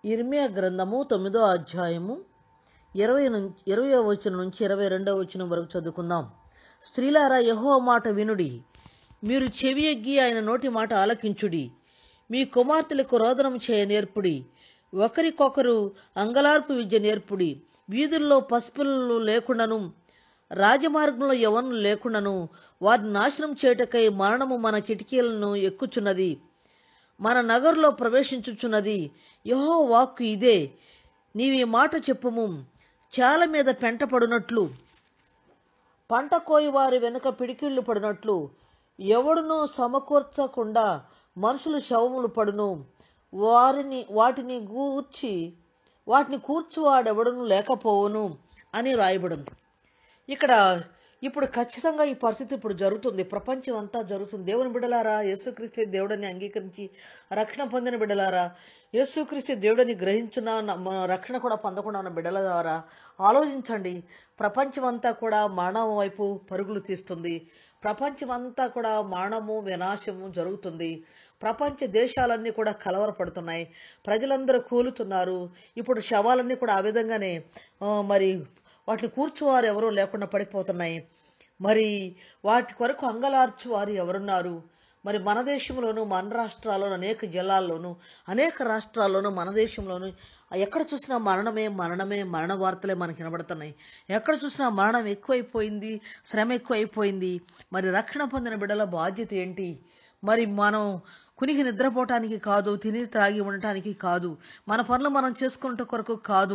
ఇర్మియా గ్రంథము తొమ్మిదో అధ్యాయము ఇరవై నుంచి ఇరవై వచనం నుంచి ఇరవై రెండవ వచనం వరకు చదువుకుందాం స్త్రీలారా యహో మాట వినుడి మీరు చెవి ఎగ్గి ఆయన నోటి మాట ఆలకించుడి మీ కుమార్తెలకు రోదనం చేయ నేర్పుడి ఒకరికొకరు అంగలార్పు విద్య నేర్పుడి వీధుల్లో పసిపిల్లలు లేకుండాను రాజమార్గంలో ఎవరు లేకుండాను వారిని నాశనం చేయుటకై మరణము మన కిటికీలను ఎక్కుచున్నది మన నగరులో ప్రవేశించుచున్నది యహో వాక్కు ఇదే నీవి మాట చెప్పుము చాల మీద పెంట పడునట్లు పంట కోయి వారి వెనుక పిడికిళ్ళు పడినట్లు ఎవడునూ సమకూర్చకుండా మనుషులు శవములు పడును వారిని వాటిని గూర్చి వాటిని కూర్చువాడెవడును లేకపోవును అని రాయబడింది ఇక్కడ ఇప్పుడు ఖచ్చితంగా ఈ పరిస్థితి ఇప్పుడు జరుగుతుంది ప్రపంచం అంతా జరుగుతుంది దేవుని బిడలారా యేసుక్రీస్తు దేవుడని అంగీకరించి రక్షణ పొందిన బిడలారా యేసుక్రీస్తు దేవుడని గ్రహించిన న- మన రక్షణ కూడా పొందకుండా ఉన్న బిడల ద్వారా ఆలోచించండి ప్రపంచం అంతా కూడా మరణం వైపు పరుగులు తీస్తుంది ప్రపంచం అంతా కూడా మరణము వినాశము జరుగుతుంది ప్రపంచ దేశాలన్నీ కూడా కలవరపడుతున్నాయి ప్రజలందరూ కూలుతున్నారు ఇప్పుడు శవాలన్నీ కూడా ఆ విధంగానే ఆ, మరి వాటిని కూర్చువారు ఎవరూ లేకుండా పడిపోతున్నాయి మరి వాటి కొరకు అంగలార్చు వారు ఎవరున్నారు మరి మన దేశంలోను మన రాష్ట్రాల్లోను అనేక జిల్లాల్లోనూ అనేక రాష్ట్రాల్లోనూ మన దేశంలోనూ ఎక్కడ చూసినా మరణమే మరణమే మరణ వార్తలే మనకి వినబడుతున్నాయి ఎక్కడ చూసినా మరణం ఎక్కువైపోయింది శ్రమ ఎక్కువైపోయింది మరి రక్షణ పొందిన బిడ్డల బాధ్యత ఏంటి మరి మనం కునికి నిద్రపోవటానికి కాదు తిని త్రాగి ఉండటానికి కాదు మన పనులు మనం చేసుకున్నట్టు కొరకు కాదు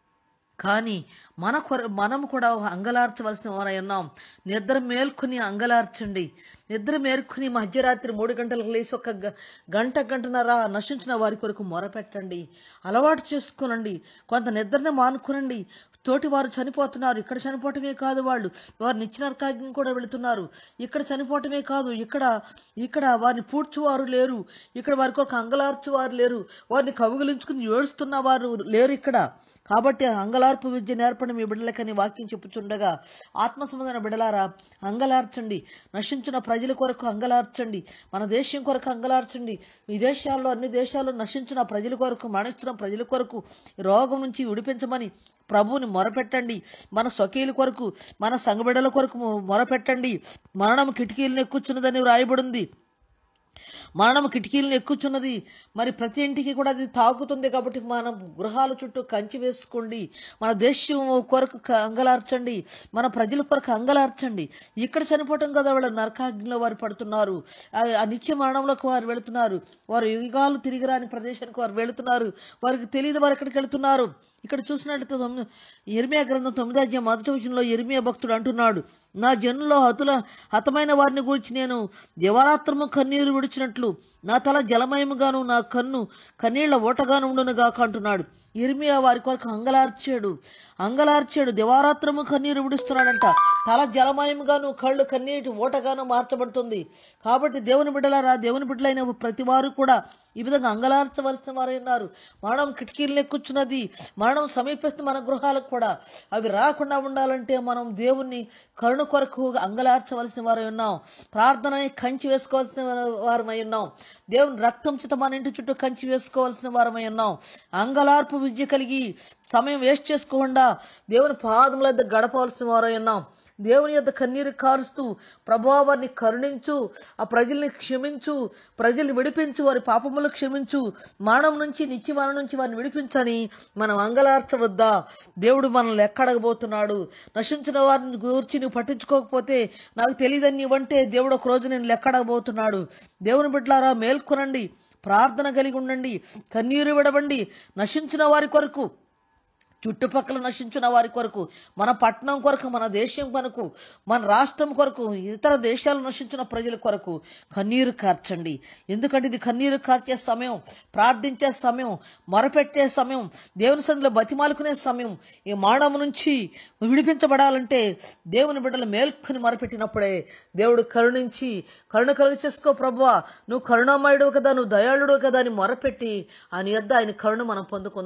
కానీ మన కొర మనం కూడా అంగలార్చవలసిన వారై ఉన్నాం నిద్ర మేల్కొని అంగలార్చండి నిద్ర మేల్కొని మధ్యరాత్రి మూడు గంటలకు లేచి ఒక గ- గంట గంటన్నర నశించిన వారి కొరకు మొరపెట్టండి అలవాటు చేసుకునండి కొంత నిద్రని మానుకునండి తోటి వారు చనిపోతున్నారు ఇక్కడ చనిపోవటమే కాదు వాళ్ళు వారు నిచ్చినరకాగ్ని కూడా వెళుతున్నారు ఇక్కడ చనిపోవటమే కాదు ఇక్కడ ఇక్కడ వారిని పూడ్చువారు లేరు ఇక్కడ వారి కొరకు అంగలార్చువారు లేరు వారిని కవుగిలించుకుని ఏడుస్తున్న వారు లేరు ఇక్కడ కాబట్టి అంగలార్పు విద్య నేర్పడం మీ బిడ్డలకని వాక్యం చెప్పుచుండగా ఆత్మ సంబంధమైన బిడలారా అంగలార్చండి నశించిన ప్రజల కొరకు అంగలార్చండి మన దేశం కొరకు అంగలార్చండి ఈ దేశాల్లో అన్ని దేశాల్లో నశించిన ప్రజల కొరకు మరణిస్తున్న ప్రజల కొరకు ఈ రోగం నుంచి విడిపించమని ప్రభువుని మొరపెట్టండి మన స్వకీయుల కొరకు మన సంగబిడల కొరకు మొరపెట్టండి మరణం కిటికీలను ఎక్కుచున్నదని వ్రాయబడింది మరణం కిటికీలను ఎక్కుచున్నది మరి ప్రతి ఇంటికి కూడా అది తాకుతుంది కాబట్టి మన గృహాల చుట్టూ కంచి వేసుకోండి మన దేశం కొరకు క- అంగలార్చండి మన ప్రజల కొరకు అంగలార్చండి ఇక్కడ చనిపోవటం కదా వాళ్ళ నరకాగ్నిలో వారు పడుతున్నారు ఆ- ఆ నిత్య మరణంలోకి వారు వెళుతున్నారు వారు యుగాలు తిరిగి రాని ప్రదేశానికి వారు వెళుతున్నారు వారికి తెలియదు వారు ఎక్కడికి వెళుతున్నారు ఇక్కడ చూసినట్లయితే తొమ్మిది ఇర్మియా గ్రంథం తొమ్మిదో అధ్యాయం మొదటి విషయంలో ఇర్మియా భక్తుడు అంటున్నాడు నా జనుల్లో హతుల హతమైన వారిని గురించి నేను దివారాత్రము కన్నీరు విడిచినట్లు నా తల జలమయముగాను నా కన్ను కన్నీళ్ల ఓటగాను ఉండునుగాక అంటున్నాడు ఇర్మియా వారి కొరకు అంగలార్చాడు అంగలార్చాడు దివారాత్రము కన్నీరు విడుస్తున్నాడంట తల జలమయముగాను కళ్ళు కన్నీటి ఓటగాను మార్చబడుతుంది కాబట్టి దేవుని బిడ్డలారా దేవుని బిడ్డలైన ప్రతి వారు కూడా ఈ విధంగా అంగలార్చవలసిన వారై ఉన్నారు మరణం కిటికీలు ఎక్కుచున్నది మరణం సమీపిస్తుంది మన గృహాలకు కూడా అవి రాకుండా ఉండాలంటే మనం దేవుణ్ణి కరుణ కొరకు అంగలార్చవలసిన వారై ఉన్నాం ప్రార్థన కంచి వేసుకోవాల్సిన వారమై ఉన్నాం దేవుని రక్తం చేత మన ఇంటి చుట్టూ కంచి వేసుకోవాల్సిన వారమై ఉన్నాం అంగలార్పు విద్య కలిగి సమయం వేస్ట్ చేసుకోకుండా దేవుని పాదముల దగ్గర గడపవలసిన వారై ఉన్నాం దేవుని యొక్క కన్నీరు కారుస్తూ ప్రభువా వారిని కరుణించు ఆ ప్రజల్ని క్షమించు ప్రజల్ని విడిపించు వారి పాపములు క్షమించు మరణం నుంచి నిత్య మరణం నుంచి వారిని విడిపించని మనం అంగలార్చవద్దా దేవుడు మనల్ని ఎక్కడగబోతున్నాడు నశించిన వారిని గురించి నువ్వు పట్టించుకోకపోతే నాకు తెలియదని నీవంటే దేవుడు ఒక రోజు నేను లెక్కడగబోతున్నాడు దేవుని బిడ్డలారా మేల్కొనండి ప్రార్థన కలిగి ఉండండి కన్నీరు విడవండి నశించిన వారి కొరకు చుట్టుపక్కల నశించిన వారి కొరకు మన పట్టణం కొరకు మన దేశం కొరకు మన రాష్ట్రం కొరకు ఇతర దేశాలు నశించిన ప్రజల కొరకు కన్నీరు కార్చండి ఎందుకంటే ఇది కన్నీరు కార్చే సమయం ప్రార్థించే సమయం మొరపెట్టే సమయం దేవుని సందులో బతిమాలుకునే సమయం ఈ మానవ నుంచి విడిపించబడాలంటే దేవుని బిడ్డలు మేల్కొని మొరపెట్టినప్పుడే దేవుడు కరుణించి కరుణ కలుగు చేసుకో ప్రభువా నువ్వు కరుణామయుడు కదా నువ్వు దయాళుడు కదా అని మొరపెట్టి ఆయన యొద్ద ఆయన కరుణ మనం పొందుకుందాం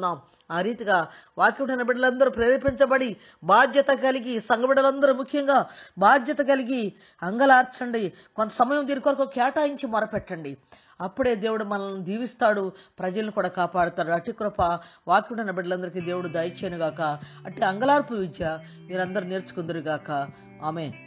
ఆ రీతిగా వాక్యుడైన బిడ్డలందరూ ప్రేరేపించబడి బాధ్యత కలిగి సంఘ బిడ్డలందరూ ముఖ్యంగా బాధ్యత కలిగి అంగలార్చండి కొంత సమయం దీని కొరకు కేటాయించి మొరపెట్టండి అప్పుడే దేవుడు మనల్ని దీవిస్తాడు ప్రజలను కూడా కాపాడుతాడు అట్టి కృప వాక్యుడైన బిడ్డలందరికీ దేవుడు దయచేనుగాక అట్టి అంగలార్పు విద్య మీరందరూ నేర్చుకుందరుగాక ఆమె